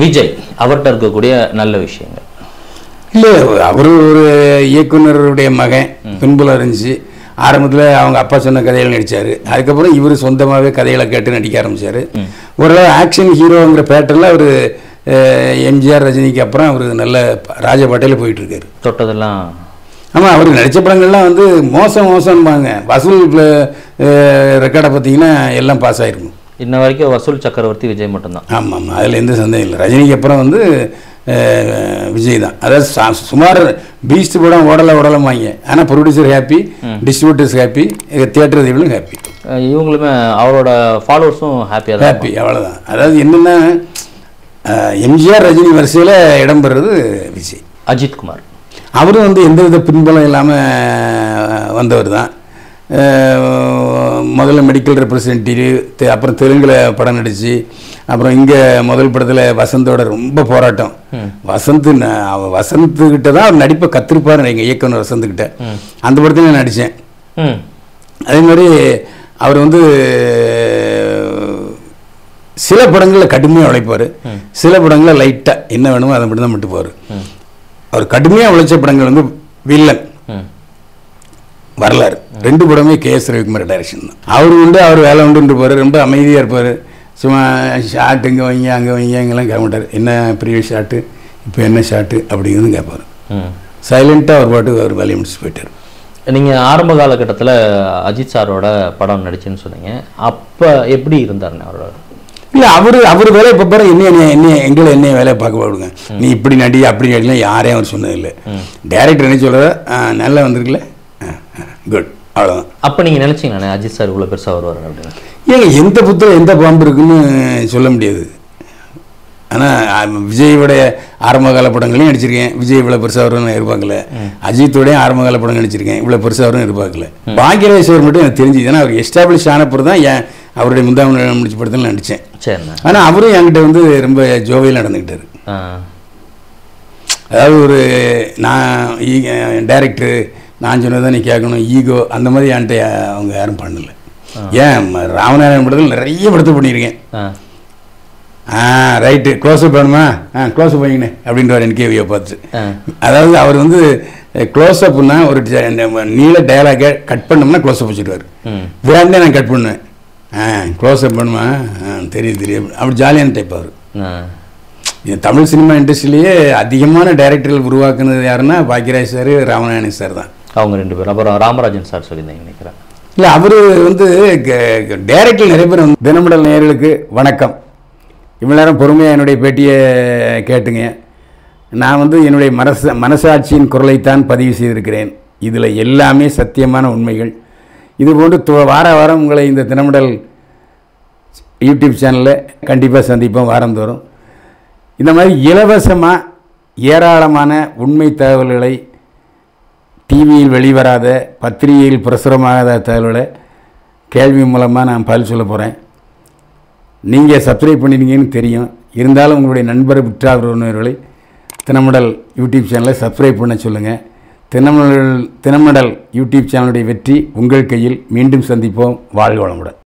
விஜய் அவர்கிட்ட இருக்கக்கூடிய நல்ல விஷயங்கள் இல்லை அவர் ஒரு இயக்குனருடைய மகன் பின்புலம் இருந்துச்சு ஆரம்பத்தில் அவங்க அப்பா சொன்ன கதைகள் நடித்தார் அதுக்கப்புறம் இவர் சொந்தமாகவே கதைகளை கேட்டு நடிக்க ஆரம்பித்தார் ஓரளவு ஆக்ஷன் ஹீரோங்கிற பேட்டர்ல அவர் எம்ஜிஆர் ரஜினிக்கு அப்புறம் அவர் நல்ல ராஜபாட்டையில் போயிட்டுருக்காரு தொட்டதெல்லாம் ஆமாம் அவர் நடித்த படங்கள்லாம் வந்து மோசம் மோசம்பாங்க வசூல் ரெக்கார்டை பார்த்தீங்கன்னா எல்லாம் பாஸ் ஆயிருக்கும் இன்ன வரைக்கும் வசூல் சக்கரவர்த்தி விஜய் மட்டும்தான் ஆமாம் ஆமாம் அதில் எந்த சந்தேகம் இல்லை ரஜினிக்கு அப்புறம் வந்து அஹ், விஜய் தான் அதாவது சா- சுமார் பீஸ்ட் படம் ஓடலை ஓடலமாங்க ஆனால் producer happy distributors happy theatre இவளும் ஹாப்பி அஹ் இவங்களுமே அவரோட ஃபாலோவர்ஸும் ஹாப்பியாக தான் ஹாப்பி அவ்வளோதான் அதாவது என்னென்னா எம்ஜிஆர் ரஜினி வரிசையில் இடம்பெறது விஜய் அஜித் குமார் அவரும் வந்து எந்தவித பின்பலம் இல்லாமல் வந்தவர் தான் அஹ், முதல்ல மெடிக்கல் ரெப்ரசன்டேட்டிவ் அப்புறம் தெலுங்கில் படம் நடிச்சு அப்புறம் இங்கே முதல் படத்தில் வசந்தோட ரொம்ப போராட்டம் வசந்த் ந- அவ வசந்த்கிட்ட தான் அவர் நடிப்பை கத்திருப்பார் எங்கள் இயக்குனர் வசந்த்கிட்ட அந்த படத்துல நான் நடித்தேன் ம் அதே மாதிரி அவர் வந்து சில படங்களில் கடுமையாக உழைப்பார் சில படங்களில் லைட்டாக என்ன வேணுமோ அதை மட்டும் தான் மட்டுப்பார் அவர் கடுமையாக உழைச்ச படங்கள் வந்து வில்லன் ம் வரலாறு ரெண்டு படமே கே எஸ் ரவிக்குமார் டைரக்ஷன் தான் அவர் உண்டு அவர் வேலை உண்டு இருப்பார் ரொம்ப அமைதியாக இருப்பார் சும்மா ஷாட் இங்கே வைங்க அங்கே வைங்க இங்கெல்லாம் கேட்க மாட்டார் என்ன ப்ரீவியஸ் ஷாட்டு இப்போ என்ன ஷாட்டு அப்படிங்கிறது கேட்பார் ம் சைலண்ட்டாக அவர் பாட்டு அவர் வேலையை முடிச்சு போயிட்டார் நீங்கள் ஆரம்ப காலகட்டத்தில் அஜித் சாரோட படம் நடிச்சேன்னு சொன்னீங்க அப்போ எப்படி இருந்தாருண்ணே அவரோட இல்லை அவர் அவர் வேலையை பார்ப்பாரு என்ன என்ன என்ன எங்களை என்ன வேலையை பார்க்க விடுங்க நீ இப்படி நடி அப்படி நடிலாம் யாரையும் அவர் சொன்னதில்லை டேரக்டர் என்ன சொல்கிறத நல்லா வந்திருக்குல்ல குட் அவ்வளோதான் அப்போ நீங்கள் நினச்சிங்கண்ணே அஜித் சார் இவ்வளோ பெருசாக வருவார் அப்படின்னு ஏங்க எந்த புத்தில் எந்த பாம்பு இருக்குன்னு சொல்ல முடியாது ஆனால் விஜயோடைய ஆரம்பகால படங்களையும் நடிச்சிருக்கேன் விஜய் இவ்வளோ பெருசாக வரும்னு எதிர்பார்க்கல அஜித்தோடையும் ஆரம்பகால படம் நடிச்சிருக்கேன் இவ்வளோ பெருசாக வரும்னு எதிர்பார்க்கல பாக்கியராஜர் மட்டும் எனக்கு தெரிஞ்சுது ஏன்னா அவர் எஸ்டாப்ளிஷ் ஆனப்பறம் தான் ஏன் அவருடைய முந்தாம முடிச்ச படத்தில் நடித்தேன் சரிண்ணே ஆனால் அவரும் என்கிட்ட வந்து ரொம்ப ஜோவியில் நடந்துக்கிட்டாரு ஆ அதாவது ஒரு நான் டைரக்டர் நான் சொன்னதை நீ கேட்கணும் ஈகோ அந்த மாதிரி என்கிட்ட அவங்க யாரும் பண்ணல ஏன் ம- ராமநாராயணன் படத்தில் நிறைய படத்தை பண்ணியிருக்கேன் ஆ ஆ ரைட்டு க்ளோஸ்அப் வேணுமா ஆ க்ளோஸ்அப் வைங்கண்ணே அப்படின்றவர் என்கேவியை பார்த்து ஆ அதாவது அவர் வந்து க்ளோஸ்அப்னா ஒரு ட- இந்த நீள டயலாகை கட் பண்ணோம்னா க்ளோஸ்அப் வச்சுருவார் ம் வேண்டே நான் கட் பண்ணுவேன் ஆ க்ளோஸ்அப் பண்ணுமா ஆ தெரியுது தெரியும் அப்படி ஜாலியான டைப் அவர் ஆ இது தமிழ் சினிமா இண்டஸ்ட்ரியிலேயே அதிகமான டைரக்டர்கள் உருவாக்குனது யாருன்னா பாக்கியராஜ் சார் ராமநாயணன் சார் தான் அவங்க ரெண்டு பேரும் அப்புறம் ராமராஜன் சார் சொல்லியிருந்தீங்க நினைக்கிறேன் இல்லை அவர் வந்து டைரக்டர் நிறைய பேர் வந்து தினமடல் நேயர்களுக்கு வணக்கம் இவ்வளோ நேரம் பொறுமையாக என்னுடைய பேட்டியை கேட்டுங்க நான் வந்து என்னுடைய மனச மனசாட்சியின் குரலைத்தான் பதிவு செய்திருக்கிறேன் இதில் எல்லாமே சத்தியமான உண்மைகள் இதுபோன்று து- வார வாரம் உங்களை இந்த தினமடல் யூடியூப் சேனலில் கண்டிப்பாக சந்திப்போம் வாரந்தோறும் இந்த மாதிரி இலவசமாக ஏராளமான உண்மை தகவல்களை டிவியில் வெளிவராத பத்திரிகையில் பிரசுரமாகாத தகவல்களை கேள்வி மூலமாக நான் பதில் சொல்ல போகிறேன் நீங்கள் சப்ஸ்கிரைப் பண்ணிட்டீங்கன்னு தெரியும் இருந்தாலும் உங்களுடைய நண்பர் விற்றார் உறவினர்களை தினமடல் யூடியூப் சேனலை சப்ஸ்கிரைப் பண்ண சொல்லுங்கள் தினமடல் தினமடல் யூடியூப் சேனலுடைய வெற்றி உங்கள் கையில் மீண்டும் சந்திப்போம் வாழ்க வளமுடன்